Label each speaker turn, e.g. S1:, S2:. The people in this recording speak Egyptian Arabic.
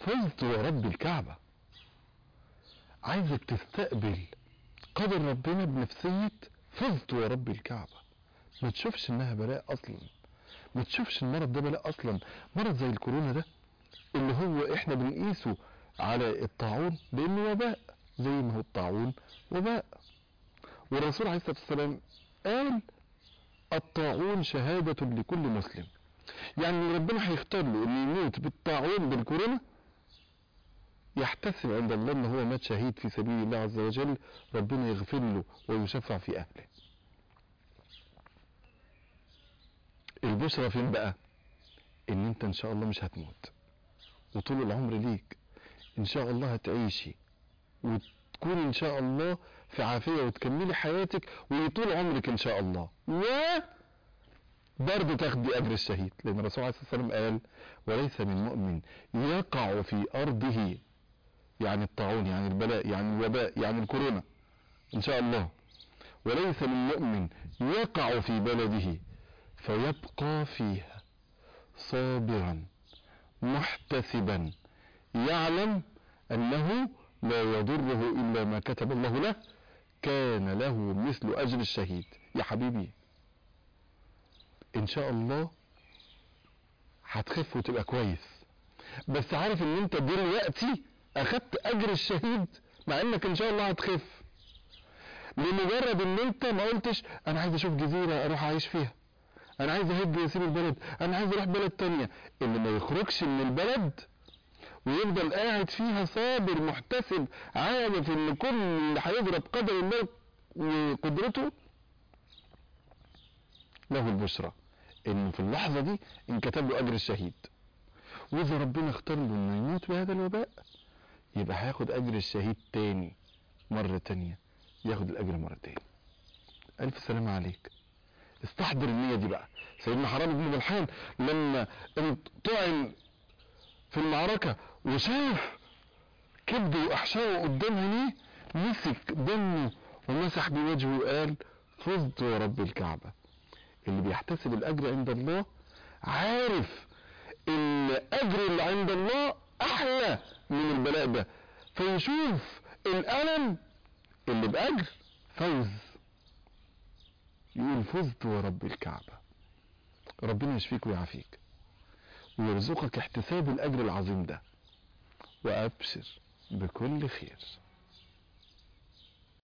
S1: فزت ورب الكعبة عايزك تستقبل قدر ربنا بنفسية فزت ورب الكعبة ما تشوفش انها بلاء اصلا ما تشوفش المرض ده بلاء اصلا مرض زي الكورونا ده اللي هو احنا بنقيسه على الطاعون لانه وباء زي ما هو الطاعون وباء والرسول عليه الصلاة والسلام قال الطاعون شهادة لكل مسلم يعني ربنا هيختار له انه يموت بالطاعون بالكورونا يحتسب عند الله ان هو مات شهيد في سبيل الله عز وجل ربنا يغفر له ويشفع في اهله البشرى فين بقى ان انت ان شاء الله مش هتموت وطول العمر ليك ان شاء الله هتعيشي وتكون ان شاء الله في عافية وتكملي حياتك وطول عمرك ان شاء الله و برضه تاخدي اجر الشهيد لان الرسول عليه الصلاه والسلام قال وليس من مؤمن يقع في ارضه يعني الطاعون يعني البلاء يعني الوباء يعني الكورونا ان شاء الله وليس من مؤمن يقع في بلده فيبقى فيها صابرا محتسبا يعلم انه لا يضره الا ما كتب الله له كان له مثل اجر الشهيد يا حبيبي ان شاء الله هتخف وتبقى كويس بس عارف ان انت دلوقتي اخدت اجر الشهيد مع انك ان شاء الله هتخف لمجرد ان انت ما قلتش انا عايز اشوف جزيرة اروح اعيش فيها انا عايز اهج واسيب البلد انا عايز اروح بلد تانية اللي ما يخرجش من البلد ويفضل قاعد فيها صابر محتسب عارف ان كل اللي هيضرب قدر الله وقدرته له البشرى انه في اللحظة دي انكتب له اجر الشهيد واذا ربنا اختار له انه يموت بهذا الوباء يبقى هياخد اجر الشهيد تاني مرة تانية ياخد الاجر مرتين الف سلامة عليك استحضر النية دي بقى سيدنا حرام بن ملحان لما طعن في المعركة وشاف كبده واحشائه قدام عينيه مسك دمه ومسح بوجهه وقال فزت ورب الكعبة اللي بيحتسب الاجر عند الله عارف ان اجر اللي عند الله احلى من البلاء ده فيشوف الالم اللي باجر فوز يقول فزت ورب الكعبة ربنا يشفيك ويعافيك ويرزقك احتساب الاجر العظيم ده وابشر بكل خير